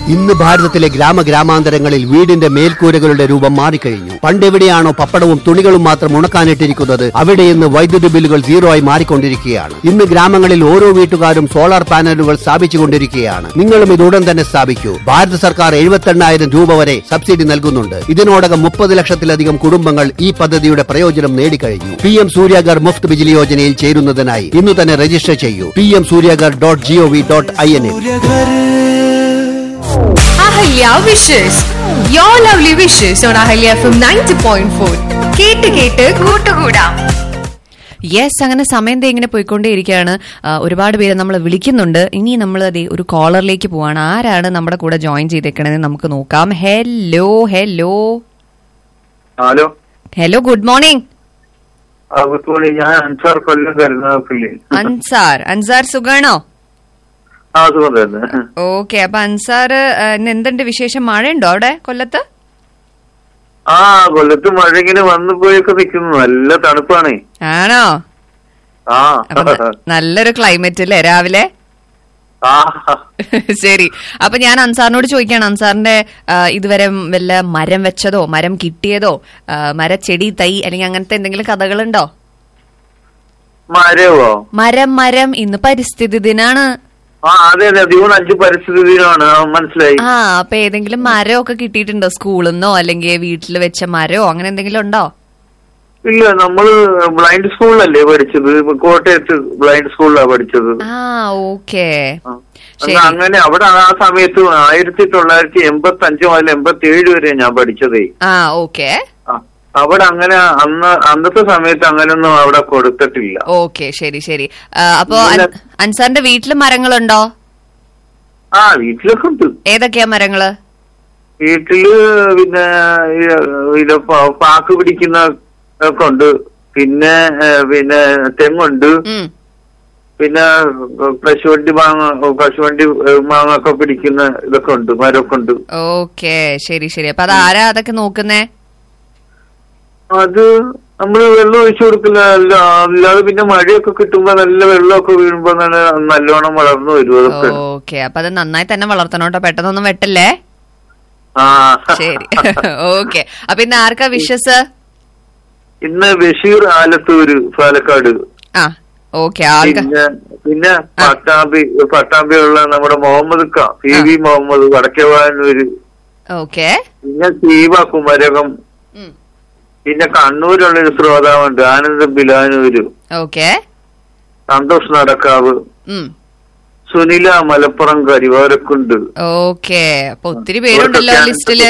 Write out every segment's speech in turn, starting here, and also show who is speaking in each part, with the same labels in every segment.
Speaker 1: ഇന്ന് ഭാരതത്തിലെ ഗ്രാമഗ്രാമാന്തരങ്ങളിൽ വീടിന്റെ മേൽക്കൂരകളുടെ രൂപം മാറിക്കഴിഞ്ഞു പണ്ടെവിടെയാണോ പപ്പടവും തുണികളും മാത്രം ഉണക്കാനിട്ടിരിക്കുന്നത് അവിടെ ഇന്ന് വൈദ്യുതി ബില്ലുകൾ സീറോ ആയി മാറിക്കൊണ്ടിരിക്കുകയാണ് ഇന്ന് ഗ്രാമങ്ങളിൽ ഓരോ വീട്ടുകാരും സോളാർ പാനലുകൾ സ്ഥാപിച്ചുകൊണ്ടിരിക്കുകയാണ് നിങ്ങളും ഇത് ഉടൻ തന്നെ സ്ഥാപിക്കൂ ഭാരത സർക്കാർ എഴുപത്തെണ്ണായിരം രൂപ വരെ സബ്സിഡി നൽകുന്നുണ്ട് ഇതിനോടകം മുപ്പത് ലക്ഷത്തിലധികം കുടുംബങ്ങൾ ഈ പദ്ധതിയുടെ പ്രയോജനം നേടിക്കഴിഞ്ഞു പി എം സൂര്യാഗർ മുഫ്ത് ബിജിലി യോജനയിൽ ചേരുന്നതിനായി ഇന്ന് തന്നെ രജിസ്റ്റർ ചെയ്യൂ P M Surya Ghar dot G O V dot I N
Speaker 2: Ahalya wishes your lovely wishes on Ahalya F M ninety point four കേട്ട് കേട്ട് കൂട്ടുകൂടാം
Speaker 3: യെസ് അങ്ങനെ സമയം ദേ ഇങ്ങനെ പോയിക്കൊണ്ടേയിരിക്കുകയാണ് ആ, ഒരുപാട് പേര് നമ്മൾ വിളിക്കുന്നുണ്ട് ഇനി നമ്മൾ ദേ ഒരു കോളറിലേക്ക് പോവാണ് ആരാണ് നമ്മുടെ കൂടെ ജോയിൻ ചെയ്തേക്കണതെന്ന് നമുക്ക് നോക്കാം hello hello
Speaker 4: hello
Speaker 3: hello good morning
Speaker 4: ah good morning ഞാൻ അൻസാർ കൊല്ലം കരുനാഗപ്പള്ളി
Speaker 3: അൻസാർ അൻസാർ സുഖാണോ
Speaker 4: ആ സുഖം തന്നെ
Speaker 3: ഓക്കെ അപ്പൊ അൻസാർ ആ, ഇന്ന് എന്തുണ്ട് വിശേഷം മഴയുണ്ടോ അവിടെ കൊല്ലത്ത്
Speaker 4: ആ കൊല്ലത്ത് മഴ ഇങ്ങനെ വന്നു പോയൊക്കെ നിൽക്കുന്നു നല്ല തണുപ്പാണ്
Speaker 3: ആണോ
Speaker 4: ആ
Speaker 3: അപ്പൊ ന- നല്ലൊരു ക്ലൈമറ്റ് അല്ലേ രാവിലെ
Speaker 4: ആ
Speaker 3: ശരി അപ്പൊ ഞാൻ അൻസാറിനോട് ചോദിക്കാണ് അൻസാറിന്റെ ആ, ഇതുവരെ വല്ല മരം വെച്ചതോ മരം കിട്ടിയതോ ആ, മരച്ചെടി തൈ അല്ലെങ്കിൽ അങ്ങനത്തെ എന്തെങ്കിലും കഥകളുണ്ടോ
Speaker 4: മരവോ
Speaker 3: മരം മരം ഇന്ന് പരിസ്ഥിതി ദിനാണ്
Speaker 4: ആ അതെ അതെ ജൂൺ അഞ്ച് പരിസ്ഥിതി ദിനമാണ് ആ, മനസ്സിലായി
Speaker 3: ആ അപ്പൊ ഏതെങ്കിലും മരം ഒക്കെ കിട്ടിയിട്ടുണ്ടോ സ്കൂളിൽ നിന്നോ അല്ലെങ്കിൽ വീട്ടിൽ വെച്ച മരോ അങ്ങനെ എന്തെങ്കിലും ഉണ്ടോ
Speaker 4: ഇല്ല നമ്മള് ബ്ലൈൻഡ് സ്കൂളിലല്ലേ പഠിച്ചത് കോട്ടയത്ത് ബ്ലൈൻഡ് സ്കൂളിലാണ് പഠിച്ചത്
Speaker 3: ആ ഓക്കെ
Speaker 4: ആ.
Speaker 3: ശരി
Speaker 4: എന്നാ അങ്ങനെ അവിടെ ആ സമയത്ത് ആയിരത്തി തൊള്ളായിരത്തി എൺപത്തി അഞ്ച് മുതൽ എൺപത്തി ഏഴ് വരെ ഞാൻ പഠിച്ചതേ
Speaker 3: ആ ഓക്കെ
Speaker 4: ആ. അവിടെ അങ്ങനെ അന്ന് അന്നത്തെ സമയത്ത് അങ്ങനെയൊന്നും അവിടെ കൊടുത്തിട്ടില്ല
Speaker 3: ഓക്കെ ശരി ശരി ആ, അപ്പൊ അൻ- അൻസാറിന്റെ വീട്ടില് മരങ്ങളുണ്ടോ
Speaker 4: ആ വീട്ടിലൊക്കെ ഉണ്ട്
Speaker 3: ഏതൊക്കെയാ മരങ്ങള്
Speaker 4: വീട്ടില് പിന്നെ ഈ- ഇത് പ- പാക്ക് പിടിക്കുന്ന ഒക്കെ ഉണ്ട് പിന്നെ ഏ, പിന്നെ തെങ്ങുണ്ട്
Speaker 3: ഉം
Speaker 4: പിന്നെ കശുവണ്ടി മാങ്ങ കശുവണ്ടി ഏ, മാങ്ങ ഒക്കെ പിടിക്കുന്ന ഇതൊക്കെ ഉണ്ട് മരമൊക്കെ ഉണ്ട്
Speaker 3: ഓക്കെ ശരി ശരി അപ്പൊ അത് ആരാ അതൊക്കെ നോക്കുന്നേ
Speaker 4: അത് നമ്മള് വെള്ളം ഒഴിച്ചു കൊടുക്കില്ല അല്ല അല്ലാതെ പിന്നെ മഴയൊക്കെ കിട്ടുമ്പോ നല്ല വെള്ളമൊക്കെ വീഴുമ്പോ നല്ല നല്ലോണം വളർന്നു വരും അതൊക്കെ
Speaker 3: ഓക്കെ അപ്പൊ അത് നന്നായി തന്നെ വളർത്തണം കേട്ടോ പെട്ടെന്നൊന്നും വെട്ടല്ലേ
Speaker 4: ആ
Speaker 3: ശരി ഓക്കെ അപ്പൊ ഇന്ന് ആർക്കാ വിഷസ്
Speaker 4: ഇന്ന് ബഷീർ ആലത്തൂര് പാലക്കാട്
Speaker 3: ആ ഓക്കെ ആൾക്കാ
Speaker 4: പിന്നെ പിന്നെ പട്ടാമ്പി പട്ടാമ്പിയുള്ള നമ്മുടെ Muhammad Khan P V Muhammad Vadakkevanur
Speaker 3: okay
Speaker 4: പിന്നെ സീവ കുമരകം പിന്നെ കണ്ണൂരുള്ള ഒരു ശ്രോതാവുണ്ട് ആനന്ദ ബിലാനൂര്
Speaker 3: ഓക്കെ
Speaker 4: സന്തോഷ് നടക്കാവ് സുനില മലപ്പുറം കരിവാരക്കുണ്ട്
Speaker 3: ഓക്കെ അപ്പൊ ഒത്തിരി പേരുണ്ടല്ലോ
Speaker 4: ഇവർക്കൊക്കെ
Speaker 3: ലിസ്റ്റില്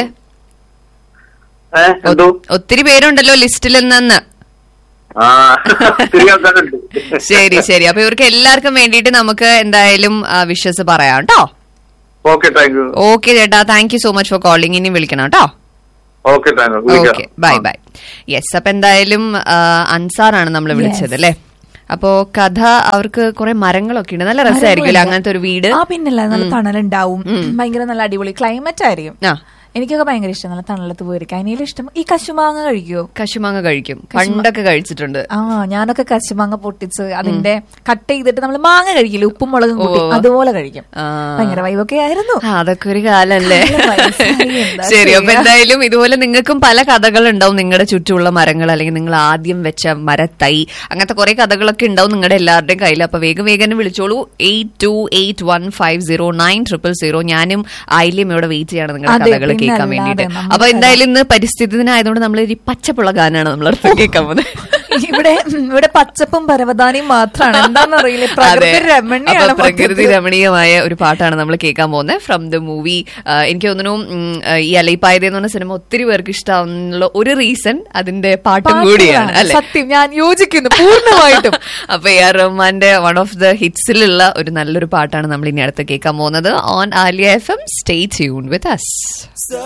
Speaker 4: ഏ എന്തോ
Speaker 3: ഒത്തിരി പേരുണ്ടല്ലോ ലിസ്റ്റിൽ നിന്ന്
Speaker 4: ആ ഒത്തിരി ആൾക്കാരുണ്ട്
Speaker 3: ശരി ശരി അപ്പൊ ഇവർക്ക് എല്ലാവർക്കും വേണ്ടിയിട്ട് നമുക്ക് എന്തായാലും വിഷസ് പറയാം കേട്ടോ
Speaker 4: ഓക്കെ താങ്ക് യു
Speaker 3: ഓക്കെ ചേട്ടാ thank you so much for calling ഇനി വിളിക്കണം കേട്ടോ
Speaker 4: ഓക്കെ താങ്ക് യു
Speaker 3: ഓക്കെ
Speaker 4: വിളിക്കാം
Speaker 3: ബൈ ബൈ യെസ് അപ്പൊ എന്തായാലും ആ, അൻസാറാണ് നമ്മൾ വിളിച്ചത് അല്ലേ അപ്പോ കഥ അവർക്ക് കുറെ മരങ്ങളൊക്കെ ഉണ്ട് നല്ല രസമായിരിക്കും അങ്ങനത്തെ ഒരു വീട്
Speaker 5: ആ പിന്നല്ല നല്ല തണലുണ്ടാവും ഭയങ്കര നല്ല അടിപൊളി ക്ലൈമറ്റ് ആയിരിക്കും
Speaker 3: ആ
Speaker 5: എനിക്കൊക്കെ ഭയങ്കര ഇഷ്ടം നല്ല തണലത്ത് പോയിരിക്കും അതിനേലും ഇഷ്ടം ഈ കശുമാങ്ങ കഴിക്കുവോ
Speaker 3: കശുമാങ്ങ കഴിക്കും പണ്ടൊക്കെ കഴിച്ചിട്ടുണ്ട്
Speaker 5: ആ ഞാനൊക്കെ കശുമാങ്ങ പൊട്ടിച്ച് അതിന്റെ കട്ട് ചെയ്തിട്ട് നമ്മൾ മാങ്ങ കഴിക്കില്ല ഉപ്പും മുളകും കൂട്ടി അതുപോലെ കഴിക്കും
Speaker 3: ആ.
Speaker 5: ഭയങ്കര വൈബൊക്കെ ആയിരുന്നു
Speaker 3: ആ, അതൊക്കെ ഒരു കാലല്ലേ
Speaker 5: നല്ല വയസ്സായി, എന്താ
Speaker 3: ശരി അപ്പൊ
Speaker 5: ചെയ്യാ?
Speaker 3: എന്തായാലും ഇതുപോലെ നിങ്ങൾക്കും പല കഥകളുണ്ടാവും നിങ്ങളുടെ ചുറ്റുമുള്ള മരങ്ങൾ അല്ലെങ്കിൽ നിങ്ങൾ ആദ്യം വെച്ച മരത്തൈ അങ്ങനത്തെ കുറെ കഥകളൊക്കെ ഉണ്ടാവും നിങ്ങളുടെ എല്ലാവരുടെയും കയ്യിൽ അപ്പൊ വേഗം വേഗം തന്നെ വിളിച്ചോളൂ eight two eight one five zero nine triple zero ഞാനും ആയില്യം ഇവിടെ വെയിറ്റ് ചെയ്യാണ് നിങ്ങളുടെ
Speaker 5: അതെ,
Speaker 3: കഥകൾ
Speaker 5: പിന്നെ
Speaker 3: കേൾക്കാൻ
Speaker 5: അല്ലാതെ
Speaker 3: വേണ്ടിയിട്ട്
Speaker 5: നമ്മൾ
Speaker 3: അപ്പൊ എന്തായാലും ഇന്ന് പരിസ്ഥിതി ദിനമായതുകൊണ്ട് നമ്മൾ ഒരു പച്ചപ്പുള്ള ഗാനാണ് നമ്മളടുത്ത് കേൾക്കാൻ പോകുന്നത്
Speaker 5: ഇവിടെ ഇവിടെ പച്ചപ്പും പരവതാനിയും മാത്രമാണ് എന്താണെന്നറിയില്ല പ്രകൃതി
Speaker 3: അതെ.
Speaker 5: രമണീയാണ്
Speaker 3: അപ്പൊ പ്രകൃതി
Speaker 5: മൊത്തത്തിൽ.
Speaker 3: രമണീയമായ ഒരു പാട്ടാണ് നമ്മൾ കേൾക്കാൻ പോകുന്നത് ഫ്രം ദ മൂവി എനിക്ക് തോന്നുന്നു ഉം, ആ, ഈ അലൈപ്പായത എന്ന് പറഞ്ഞ സിനിമ ഒത്തിരി പേർക്ക് ഇഷ്ടമാവുന്നുള്ള ഒരു റീസൺ അതിന്റെ പാട്ടും കൂടിയാണ്
Speaker 5: പാട്ടുകളാണ്.
Speaker 3: അല്ലെ
Speaker 5: സത്യം ഞാൻ യോജിക്കുന്നു പൂർണ്ണമായിട്ടും
Speaker 3: അപ്പൊ എ ആർ റഹ്മാന്റെ വൺ ഓഫ് ദ ഹിറ്റ്സിലുള്ള ഒരു നല്ലൊരു പാട്ടാണ് നമ്മൾ ഇനി അടുത്ത് കേൾക്കാൻ പോകുന്നത് on Aliya F M stay tuned with us